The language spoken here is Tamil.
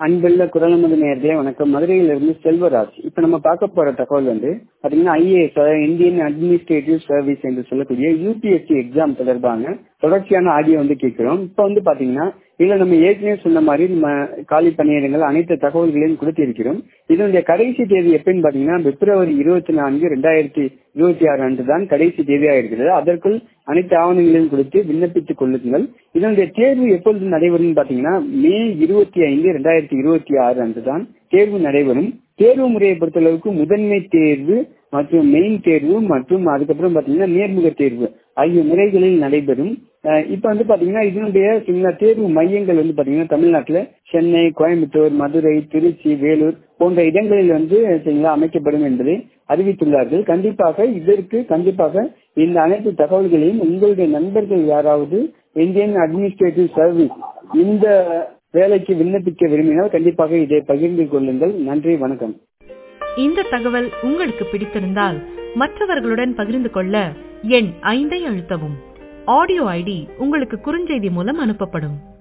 அன்புள்ள குரலமது நேர்களே வணக்கம் மதுரையிலிருந்து செல்வராஜ் இப்ப நம்ம பார்க்க போற தகவல் வந்து பாத்தீங்கன்னா ஐஏஎஸ் இந்தியன் அட்மினிஸ்ட்ரேட்டிவ் சர்வீஸ் என்று சொல்லக்கூடிய யூபிஎஸ்சி எக்ஸாம் தொடர்பான தொடர்ச்சியான ஆடியோ வந்து கேட்கிறோம் இப்ப வந்து பாத்தீங்கன்னா இதுல நம்ம ஏற்கனவே சொன்ன மாதிரி நம்ம காலி பணியிடங்கள் அனைத்து தகவல்களையும் கொடுத்திருக்கிறோம் இதனுடைய கடைசி தேதி எப்பன்னு பாத்தீங்கன்னா பிப்ரவரி இருபத்தி நான்கு ரெண்டாயிரத்தி இருபத்தி ஆறு அன்று தான் கடைசி தேதியாக இருக்கிறது அதற்குள் அனைத்து ஆவணங்களையும் கொடுத்து விண்ணப்பித்துக் கொள்ளுங்கள் இதனுடைய தேர்வு எப்பொழுது நடைபெறும் பாத்தீங்கன்னா மே இருபத்தி ஐந்து ரெண்டாயிரத்தி இருபத்தி ஆறு அன்று தான் தேர்வு நடைபெறும் தேர்வு முறையை பொறுத்தளவுக்கு முதன்மை தேர்வு மற்றும் மெயின் தேர்வு மற்றும் அதுக்கப்புறம் பாத்தீங்கன்னா நேர்முக தேர்வு ஆகிய முறைகளில் நடைபெறும் இப்ப வந்து பாத்தீங்கன்னா இதனுடைய சில தேர்வு மையங்கள் வந்து பாத்தீங்கன்னா தமிழ்நாட்டுல சென்னை கோயம்புத்தூர் மதுரை திருச்சி வேலூர் போன்ற இடங்களில் வந்து சரிங்களா அமைக்கப்படும் என்பதை அறிவித்துள்ளார்கள் கண்டிப்பாக இதற்கு கண்டிப்பாக இந்த அனைத்து தகவல்களையும் உங்களுடைய நண்பர்கள் யாராவது இந்தியன் அட்மினிஸ்ட்ரேட்டிவ் சர்வீஸ் இந்த வேலைக்கு விண்ணப்பிக்க விரும்பினால் கண்டிப்பாக இதை பகிர்ந்து கொள்ளுங்கள் நன்றி வணக்கம் இந்த தகவல் உங்களுக்கு பிடித்திருந்தால் மற்றவர்களுடன் பகிர்ந்து கொள்ள எண் ஐந்தை அழுத்தவும் ஆடியோ ஐடி உங்களுக்கு குறுஞ்செய்தி மூலம் அனுப்பப்படும்